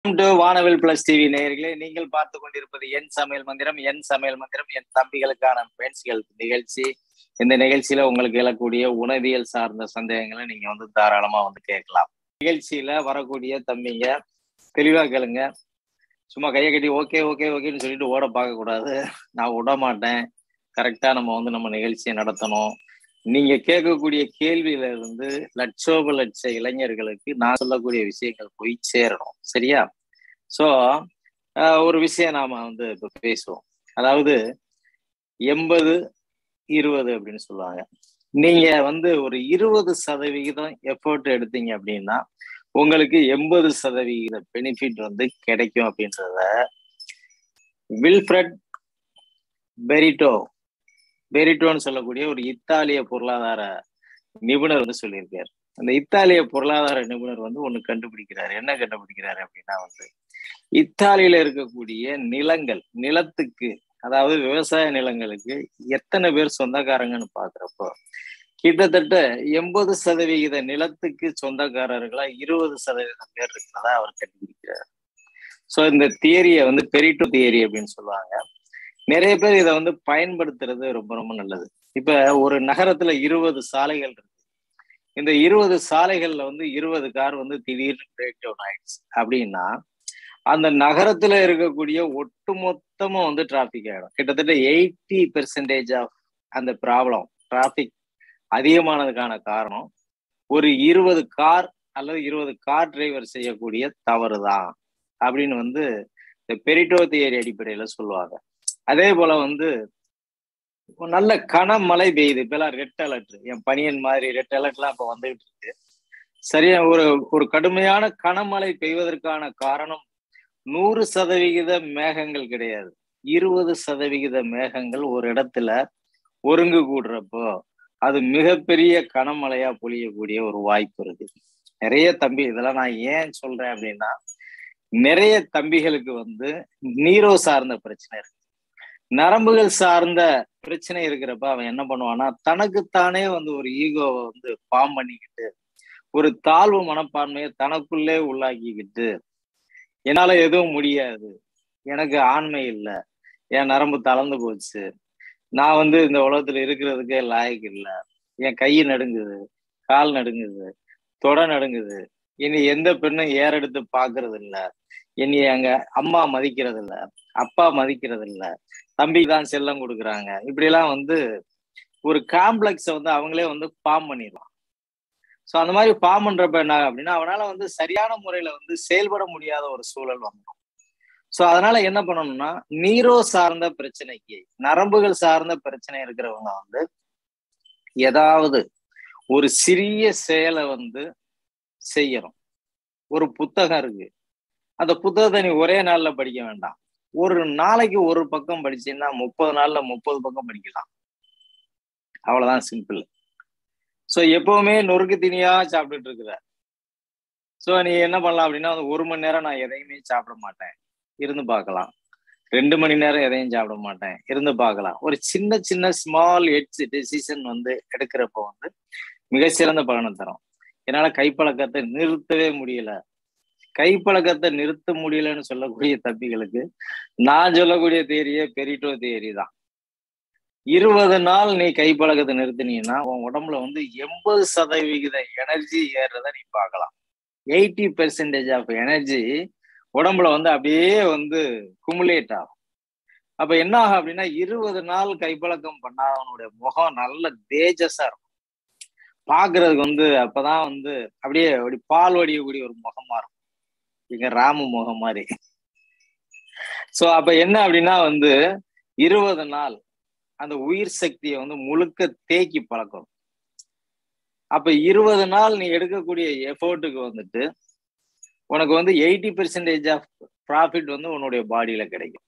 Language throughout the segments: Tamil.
டு வானவில் பிளஸ் டிவி நேயர்களே நீங்கள் பார்த்து கொண்டிருப்பது என் சமையல் மந்திரம் என் சமையல் மந்திரம் என் தம்பிகளுக்கான பெண்ஸ்கள் நிகழ்ச்சி இந்த நிகழ்ச்சியில உங்களுக்கு எழக்கூடிய உணவியல் சார்ந்த சந்தேகங்களை நீங்க வந்து தாராளமா வந்து கேட்கலாம் நிகழ்ச்சியில வரக்கூடிய தம்பிங்க தெளிவா கேளுங்க சும்மா கையை கட்டி ஓகே ஓகே ஓகேன்னு சொல்லிட்டு ஓட பார்க்க கூடாது நான் விட மாட்டேன் கரெக்டா நம்ம வந்து நம்ம நிகழ்ச்சியை நடத்தணும் நீங்க கேட்கக்கூடிய கேள்வியில இருந்து லட்சோப லட்ச இளைஞர்களுக்கு நான் சொல்லக்கூடிய விஷயங்கள் போய் சேரணும் சரியா சோ ஒரு விஷயம் நாம வந்து இப்ப பேசுவோம் அதாவது எண்பது இருபது அப்படின்னு சொல்லுவாங்க நீங்க வந்து ஒரு இருபது சதவிகிதம் எஃபர்ட் எடுத்தீங்க அப்படின்னா உங்களுக்கு எண்பது சதவிகித பெனிஃபிட் வந்து கிடைக்கும் அப்படின்றத வில்ஃப்ரட் பெரிட்டோ பெரிட்டோன்னு சொல்லக்கூடிய ஒரு இத்தாலிய பொருளாதார நிபுணர் வந்து சொல்லியிருக்காரு அந்த இத்தாலிய பொருளாதார நிபுணர் வந்து ஒண்ணு கண்டுபிடிக்கிறாரு என்ன கண்டுபிடிக்கிறாரு அப்படின்னா வந்து இத்தாலியில இருக்கக்கூடிய நிலங்கள் நிலத்துக்கு அதாவது விவசாய நிலங்களுக்கு எத்தனை பேர் சொந்தக்காரங்கன்னு பாக்குறப்போ கிட்டத்தட்ட எண்பது சதவிகித நிலத்துக்கு சொந்தக்காரர்களா இருபது சதவீதம் பேர் இருக்கிறதா அவர் கண்டுபிடிக்கிறார் சோ இந்த தியரியை வந்து பெரிட்டோ தியரி அப்படின்னு சொல்லுவாங்க நிறைய பேர் இதை வந்து பயன்படுத்துறது ரொம்ப ரொம்ப நல்லது இப்ப ஒரு நகரத்துல இருபது சாலைகள் இருக்கு இந்த இருபது சாலைகள்ல வந்து இருபது கார் வந்து திடீர்னு பிரேக் டவுன் ஆயிடுச்சு அப்படின்னா அந்த நகரத்துல இருக்கக்கூடிய ஒட்டுமொத்தமும் வந்து டிராபிக் ஆயிடும் கிட்டத்தட்ட எயிட்டி பெர்சன்டேஜ் ஆஃப் அந்த ப்ராப்ளம் டிராபிக் அதிகமானதுக்கான காரணம் ஒரு இருபது கார் அல்லது இருபது கார் டிரைவர் செய்யக்கூடிய தவறு தான் அப்படின்னு வந்து இந்த பெரிட்டோ தியரி அடிப்படையில சொல்லுவாங்க அதே போல வந்து நல்ல கனமழை பெய்யுது இப்பெல்லாம் ரெட் அலர்ட் என் பனியன் மாதிரி ரெட் அலர்ட்லாம் இப்ப வந்துகிட்டு இருக்கு சரியா ஒரு ஒரு கடுமையான கனமழை பெய்வதற்கான காரணம் நூறு சதவிகித மேகங்கள் கிடையாது இருபது சதவிகித மேகங்கள் ஒரு இடத்துல ஒருங்கு கூடுறப்போ அது மிகப்பெரிய கனமழையா பொழியக்கூடிய ஒரு வாய்ப்பு இருக்கு நிறைய தம்பி இதெல்லாம் நான் ஏன் சொல்றேன் அப்படின்னா நிறைய தம்பிகளுக்கு வந்து நீரோ சார்ந்த பிரச்சனை இருக்கு நரம்புகள் சார்ந்த பிரச்சனை இருக்கிறப்ப அவன் என்ன பண்ணுவான்னா தனக்குத்தானே வந்து ஒரு ஈகோவை வந்து ஃபார்ம் பண்ணிக்கிட்டு ஒரு தாழ்வு மனப்பான்மையை தனக்குள்ளே உள்ளாக்கிக்கிட்டு என்னால எதுவும் முடியாது எனக்கு ஆண்மை இல்லை என் நரம்பு தளர்ந்து போச்சு நான் வந்து இந்த உலகத்துல இருக்கிறதுக்கே லாயக்கு இல்லை என் கை நடுங்குது கால் நடுங்குது தொடை நடுங்குது இனி எந்த பெண்ணும் ஏறெடுத்து பாக்குறது இல்ல இனி அங்க அம்மா மதிக்கிறது இல்ல அப்பா மதிக்கிறது இல்ல தம்பிக்கு தான் செல்லம் கொடுக்குறாங்க இப்படி எல்லாம் வந்து ஒரு காம்ப்ளெக்ஸை வந்து அவங்களே வந்து ஃபார்ம் பண்ணிடலாம் ஸோ அந்த மாதிரி ஃபார்ம் பண்றப்ப என்ன அப்படின்னா அவனால வந்து சரியான முறையில வந்து செயல்பட முடியாத ஒரு சூழல் வந்துடும் ஸோ அதனால என்ன பண்ணணும்னா நீரோ சார்ந்த பிரச்சனைக்கு நரம்புகள் சார்ந்த பிரச்சனை இருக்கிறவங்க வந்து ஏதாவது ஒரு சிறிய செயலை வந்து செய்யணும் ஒரு புத்தகம் இருக்கு அந்த புத்தகத்தை நீ ஒரே நாள்ல படிக்க வேண்டாம் ஒரு நாளைக்கு ஒரு பக்கம் படிச்சீங்கன்னா முப்பது நாள்ல முப்பது பக்கம் படிக்கலாம் அவ்வளவுதான் சிம்பிள் ஸோ எப்பவுமே நொறுக்கு திணியா சாப்பிட்டுட்டு இருக்கிற ஸோ நீ என்ன பண்ணலாம் அப்படின்னா ஒரு மணி நேரம் நான் எதையுமே சாப்பிட மாட்டேன் இருந்து பார்க்கலாம் ரெண்டு மணி நேரம் எதையும் சாப்பிட மாட்டேன் இருந்து பார்க்கலாம் ஒரு சின்ன சின்ன ஸ்மால் எட்ஸ் டெசிஷன் வந்து எடுக்கிறப்போ வந்து மிகச்சிறந்த பலனை தரும் என்னால கைப்பழக்கத்தை நிறுத்தவே முடியல கைப்பழக்கத்தை நிறுத்த முடியலன்னு சொல்லக்கூடிய தம்பிகளுக்கு நான் சொல்லக்கூடிய தேரியே பெரிட்டோ தேரி தான் இருபது நாள் நீ கைப்பழக்கத்தை நிறுத்தினீங்கன்னா உன் உடம்புல வந்து எண்பது சதவிகித எனர்ஜி ஏறுறத நீ பார்க்கலாம் எயிட்டி பெர்சன்டேஜ் ஆஃப் எனர்ஜி உடம்புல வந்து அப்படியே வந்து குமுலேட் ஆகும் அப்ப என்ன ஆகும் அப்படின்னா இருபது நாள் கைப்பழக்கம் பண்ணாதவனுடைய முகம் நல்ல தேஜஸா இருக்கும் பாக்குறதுக்கு வந்து அப்பதான் வந்து அப்படியே அப்படி பால் வடியக்கூடிய ஒரு முகமா இருக்கும் எங்க ராமு முகம் மாதிரி சோ அப்ப என்ன அப்படின்னா வந்து இருபது நாள் அந்த உயிர் சக்தியை வந்து முழுக்க தேக்கி பழக்கணும் அப்ப இருபது நாள் நீ எடுக்கக்கூடிய எஃபோர்ட்டுக்கு வந்துட்டு உனக்கு வந்து எயிட்டி பெர்சன்டேஜ் ஆஃப் ப்ராஃபிட் வந்து உன்னுடைய பாடியில கிடைக்கும்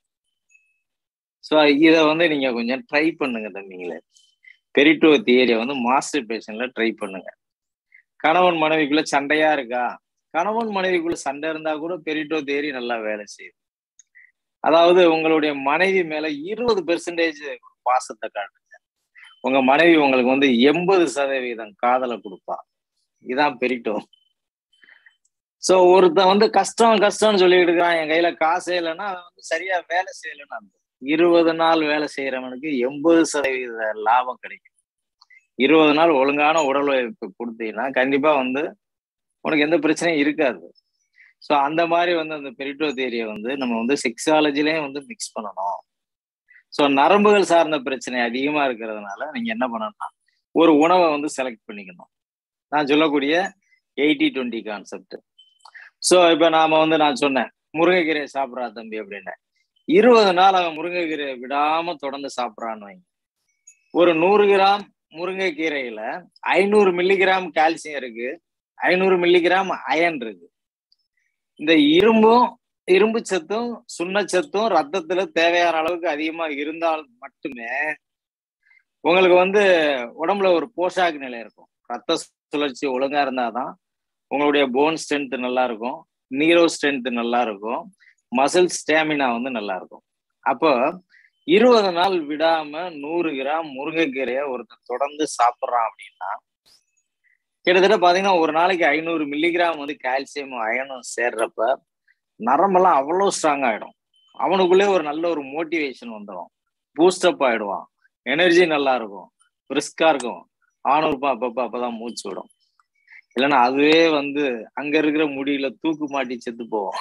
ஸோ இதை வந்து நீங்க கொஞ்சம் ட்ரை பண்ணுங்க தம்பிங்களே பெரிட்டோ தியரியை வந்து மாஸ்டர் பேஷன்ல ட்ரை பண்ணுங்க கணவன் மனைவிக்குள்ள சண்டையா இருக்கா கணவன் மனைவிக்குள்ள சண்டை இருந்தா கூட பெரிட்டோ தியரி நல்லா வேலை செய்யுது அதாவது உங்களுடைய மனைவி மேல இருபது பெர்சன்டேஜ் பாசத்தை காட்டுங்க உங்க மனைவி உங்களுக்கு வந்து எண்பது சதவீதம் காதலை கொடுப்பா இதான் பெரிட்டோ சோ ஒருத்தன் வந்து கஷ்டம் கஷ்டம்னு சொல்லிட்டு இருக்கான் என் கையில காசே இல்லைன்னா அவன் வந்து சரியா வேலை செய்யலைன்னு அர்த்தம் இருபது நாள் வேலை செய்யறவனுக்கு எண்பது சதவீத லாபம் கிடைக்கும் இருபது நாள் ஒழுங்கான உடல் உழைப்பு கொடுத்தீங்கன்னா கண்டிப்பா வந்து உனக்கு எந்த பிரச்சனையும் இருக்காது ஸோ அந்த மாதிரி வந்து அந்த பெரிட்டோ தேரியை வந்து நம்ம வந்து செக்ஸாலஜிலையும் வந்து மிக்ஸ் பண்ணணும் ஸோ நரம்புகள் சார்ந்த பிரச்சனை அதிகமா இருக்கிறதுனால நீங்க என்ன பண்ணணும்னா ஒரு உணவை வந்து செலக்ட் பண்ணிக்கணும் நான் சொல்லக்கூடிய எயிட்டி டுவெண்ட்டி கான்செப்ட் ஸோ இப்போ நாம வந்து நான் சொன்னேன் முருங்கைக்கீரையை சாப்பிட்றா தம்பி அப்படின்னு இருபது நாள் அவன் முருங்கைக்கீரையை விடாம தொடர்ந்து சாப்பிட்றான்னு வைங்க ஒரு நூறு கிராம் முருங்கைக்கீரையில ஐநூறு மில்லிகிராம் கால்சியம் இருக்கு ஐநூறு மில்லிகிராம் அயன் இருக்கு இந்த இரும்பும் இரும்பு சத்தும் சுண்ணச்சத்தும் ரத்தத்துல தேவையான அளவுக்கு அதிகமா இருந்தால் மட்டுமே உங்களுக்கு வந்து உடம்புல ஒரு போஷாக்கு நிலை இருக்கும் ரத்த சுழற்சி ஒழுங்கா இருந்தாதான் உங்களுடைய போன் ஸ்ட்ரென்த் நல்லா இருக்கும் நீரோ ஸ்ட்ரென்த் நல்லா இருக்கும் மசில் ஸ்டேமினா வந்து நல்லா இருக்கும் அப்போ இருபது நாள் விடாம நூறு கிராம் முருங்கைக்கீரையை ஒருத்தர் தொடர்ந்து சாப்பிட்றான் அப்படின்னா கிட்டத்தட்ட பாத்தீங்கன்னா ஒரு நாளைக்கு ஐநூறு மில்லிகிராம் வந்து கால்சியமும் அயனும் சேர்றப்ப நரம்பெல்லாம் அவ்வளோ ஸ்ட்ராங் ஆயிடும் அவனுக்குள்ளே ஒரு நல்ல ஒரு மோட்டிவேஷன் வந்துடும் பூஸ்டப் ஆயிடுவான் எனர்ஜி நல்லா இருக்கும் ரிஸ்கா இருக்கும் ஆணுறுப்பா அப்பப்ப அப்பதான் மூச்சு விடும் இல்லைன்னா அதுவே வந்து அங்க இருக்கிற முடியில தூக்கு மாட்டி செத்து போவோம்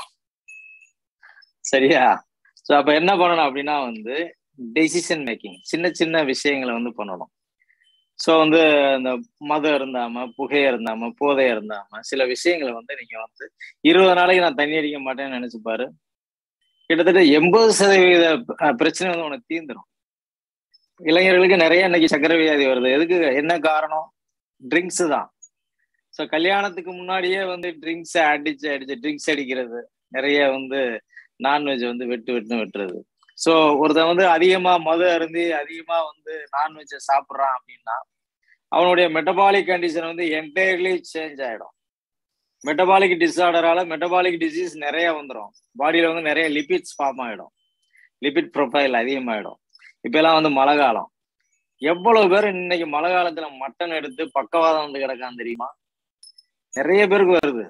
சரியா ஸோ அப்ப என்ன பண்ணணும் அப்படின்னா வந்து டெசிஷன் மேக்கிங் சின்ன சின்ன விஷயங்களை வந்து பண்ணணும் ஸோ வந்து இந்த மதம் இருந்தாம புகை இருந்தாம போதை இருந்தாம சில விஷயங்களை வந்து நீங்க வந்து இருபது நாளைக்கு நான் தண்ணி அடிக்க மாட்டேன்னு நினைச்சு பாரு கிட்டத்தட்ட எண்பது சதவீத பிரச்சனை வந்து உனக்கு தீந்துடும் இளைஞர்களுக்கு நிறைய இன்னைக்கு சக்கரை வியாதி வருது எதுக்கு என்ன காரணம் ட்ரிங்க்ஸ் தான் ஸோ கல்யாணத்துக்கு முன்னாடியே வந்து ட்ரிங்க்ஸ் அடிச்சு அடிச்சு ட்ரிங்க்ஸ் அடிக்கிறது நிறைய வந்து நான்வெஜ் வந்து வெட்டு வெட்டுன்னு வெட்டுறது ஸோ ஒருத்தன் வந்து அதிகமா மது அருந்தி அதிகமா வந்து நான்வெஜ்ஜை சாப்பிட்றான் அப்படின்னா அவனுடைய மெட்டபாலிக் கண்டிஷன் வந்து என்டையர்லி சேஞ்ச் ஆயிடும் மெட்டபாலிக் டிஸார்டரால மெட்டபாலிக் டிசீஸ் நிறைய வந்துடும் பாடியில வந்து நிறைய லிபிட்ஸ் ஃபார்ம் ஆயிடும் லிபிட் ப்ரொஃபைல் அதிகமாயிடும் இப்ப எல்லாம் வந்து மழை காலம் எவ்வளவு பேர் இன்னைக்கு மழை காலத்துல மட்டன் எடுத்து பக்கவாதம் வந்து கிடக்கான்னு தெரியுமா நிறைய பேருக்கு வருது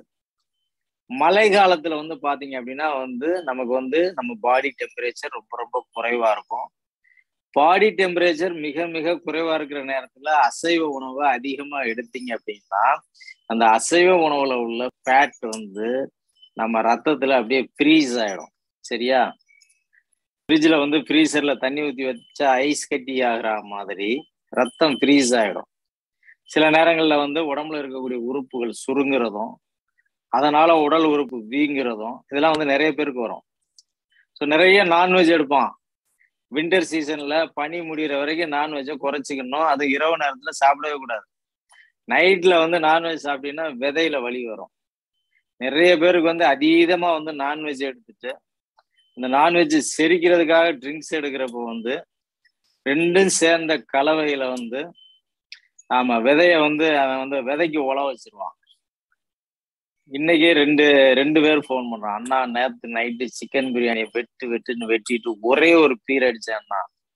மழை காலத்துல வந்து பாத்தீங்க அப்படின்னா வந்து நமக்கு வந்து நம்ம பாடி டெம்பரேச்சர் ரொம்ப ரொம்ப குறைவா இருக்கும் பாடி டெம்பரேச்சர் மிக மிக குறைவா இருக்கிற நேரத்துல அசைவ உணவை அதிகமா எடுத்தீங்க அப்படின்னா அந்த அசைவ உணவுல உள்ள ஃபேட் வந்து நம்ம ரத்தத்துல அப்படியே ஃப்ரீஸ் ஆயிடும் சரியா ஃப்ரிட்ஜில் வந்து ஃப்ரீசர்ல தண்ணி ஊற்றி வச்சா ஐஸ் கட்டி ஆகிற மாதிரி ரத்தம் ஃப்ரீஸ் ஆயிடும் சில நேரங்கள்ல வந்து உடம்புல இருக்கக்கூடிய உறுப்புகள் சுருங்குறதும் அதனால உடல் உறுப்பு வீங்குறதும் இதெல்லாம் வந்து நிறைய பேருக்கு வரும் ஸோ நிறைய நான்வெஜ் எடுப்பான் வின்டர் சீசன்ல பனி முடிகிற வரைக்கும் நான்வெஜ்ஜை குறைச்சிக்கணும் அது இரவு நேரத்துல சாப்பிடவே கூடாது நைட்ல வந்து நான்வெஜ் சாப்பிட்டீங்கன்னா விதையில வலி வரும் நிறைய பேருக்கு வந்து அதீதமா வந்து நான்வெஜ் எடுத்துட்டு இந்த நான்வெஜ் செரிக்கிறதுக்காக ட்ரிங்க்ஸ் எடுக்கிறப்போ வந்து ரெண்டும் சேர்ந்த கலவையில வந்து ஆமா விதைய வந்து அவன் வந்து விதைக்கு உழ வச்சிருவான் இன்னைக்கே ரெண்டு ரெண்டு பேர் ஃபோன் பண்றான் அண்ணா நேத்து நைட்டு சிக்கன் பிரியாணி வெட்டு வெட்டுன்னு வெட்டிட்டு ஒரே ஒரு பீர் அடிச்சான்னா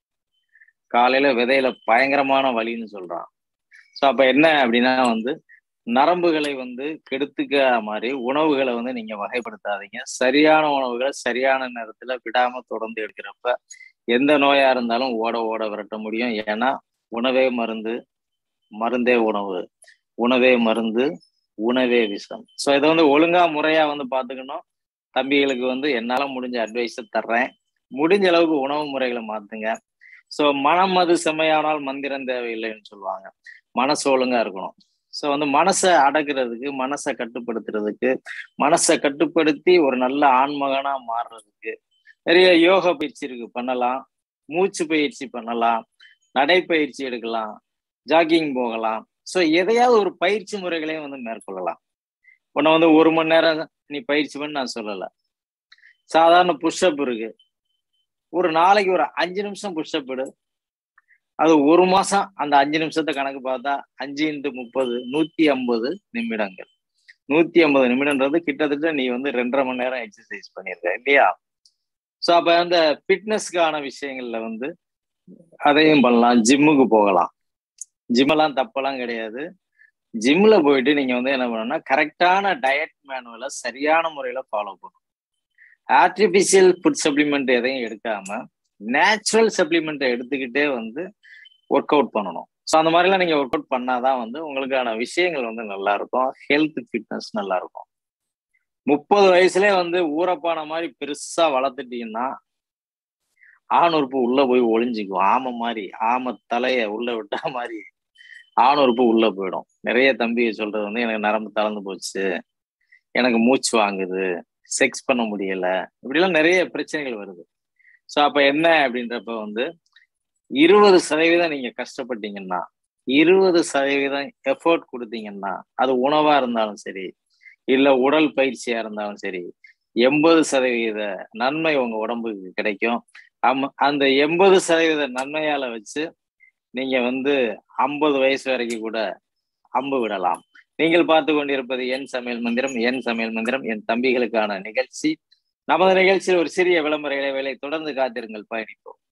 காலையில விதையில பயங்கரமான வலின்னு சொல்றான் ஸோ அப்ப என்ன அப்படின்னா வந்து நரம்புகளை வந்து கெடுத்துக்க மாதிரி உணவுகளை வந்து நீங்க வகைப்படுத்தாதீங்க சரியான உணவுகளை சரியான நேரத்துல விடாம தொடர்ந்து எடுக்கிறப்ப எந்த நோயா இருந்தாலும் ஓட ஓட விரட்ட முடியும் ஏன்னா உணவே மருந்து மருந்தே உணவு உணவே மருந்து உணவே விஷம் ஸோ இதை வந்து ஒழுங்கா முறையா வந்து பாத்துக்கணும் தம்பிகளுக்கு வந்து என்னால முடிஞ்ச அட்வைஸை தர்றேன் முடிஞ்ச அளவுக்கு உணவு முறைகளை மாத்துங்க ஸோ மனம் அது செம்மையானால் மந்திரம் தேவையில்லைன்னு சொல்லுவாங்க மனசு ஒழுங்கா இருக்கணும் ஸோ வந்து மனசை அடக்குறதுக்கு மனசை கட்டுப்படுத்துறதுக்கு மனசை கட்டுப்படுத்தி ஒரு நல்ல ஆண்மகனா மாறுறதுக்கு நிறைய யோகா பயிற்சி இருக்கு பண்ணலாம் மூச்சு பயிற்சி பண்ணலாம் நடைப்பயிற்சி எடுக்கலாம் ஜாக்கிங் போகலாம் ஸோ எதையாவது ஒரு பயிற்சி முறைகளையும் வந்து மேற்கொள்ளலாம் உன்னை வந்து ஒரு மணி நேரம் நீ பயிற்சி பண்ணி நான் சொல்லலை சாதாரண புஷ்அப் இருக்கு ஒரு நாளைக்கு ஒரு அஞ்சு நிமிஷம் புஷ்அப் எடு அது ஒரு மாசம் அந்த அஞ்சு நிமிஷத்தை கணக்கு பார்த்தா அஞ்சு இன்ட்டு முப்பது நூத்தி ஐம்பது நிமிடங்கள் நூத்தி ஐம்பது நிமிடம்ன்றது கிட்டத்தட்ட நீ வந்து ரெண்டரை மணி நேரம் எக்ஸசைஸ் பண்ணியிருக்க இல்லையா ஸோ அப்ப அந்த ஃபிட்னஸ்க்கான விஷயங்கள்ல வந்து அதையும் பண்ணலாம் ஜிம்முக்கு போகலாம் ஜிம்மெல்லாம் தப்பெல்லாம் கிடையாது ஜிம்ல போயிட்டு நீங்க வந்து என்ன பண்ணணும்னா கரெக்டான டயட் மேனுவலை சரியான முறையில ஃபாலோ பண்ணணும் ஆர்டிபிஷியல் ஃபுட் சப்ளிமெண்ட் எதையும் எடுக்காம நேச்சுரல் சப்ளிமெண்ட்டை எடுத்துக்கிட்டே வந்து ஒர்க் அவுட் பண்ணணும் ஸோ அந்த மாதிரிலாம் நீங்க ஒர்க் அவுட் பண்ணாதான் வந்து உங்களுக்கான விஷயங்கள் வந்து நல்லா இருக்கும் ஹெல்த் ஃபிட்னஸ் நல்லா இருக்கும் முப்பது வயசுல வந்து ஊரப்பான மாதிரி பெருசா வளர்த்துட்டீங்கன்னா ஆணுறுப்பு உள்ள போய் ஒளிஞ்சுக்கும் ஆமை மாதிரி ஆமை தலைய உள்ள விட்டா மாதிரி ஆணுறுப்பு உள்ள போயிடும் நிறைய தம்பி சொல்றது வந்து எனக்கு நரம்பு தளர்ந்து போச்சு எனக்கு மூச்சு வாங்குது செக்ஸ் பண்ண முடியல இப்படிலாம் நிறைய பிரச்சனைகள் வருது ஸோ அப்ப என்ன அப்படின்றப்ப வந்து இருபது சதவீதம் நீங்க கஷ்டப்பட்டீங்கன்னா இருபது சதவீதம் எஃபோர்ட் கொடுத்தீங்கன்னா அது உணவா இருந்தாலும் சரி இல்ல உடல் பயிற்சியா இருந்தாலும் சரி எண்பது சதவீத நன்மை உங்க உடம்புக்கு கிடைக்கும் அந்த எண்பது சதவீத நன்மையால வச்சு நீங்க வந்து ஐம்பது வயசு வரைக்கும் கூட அம்பு விடலாம் நீங்கள் பார்த்து கொண்டிருப்பது என் சமையல் மந்திரம் என் சமையல் மந்திரம் என் தம்பிகளுக்கான நிகழ்ச்சி நமது நிகழ்ச்சியில் ஒரு சிறிய விளம்பர இடைவேளை தொடர்ந்து காத்திருங்கள் பயணிப்போம்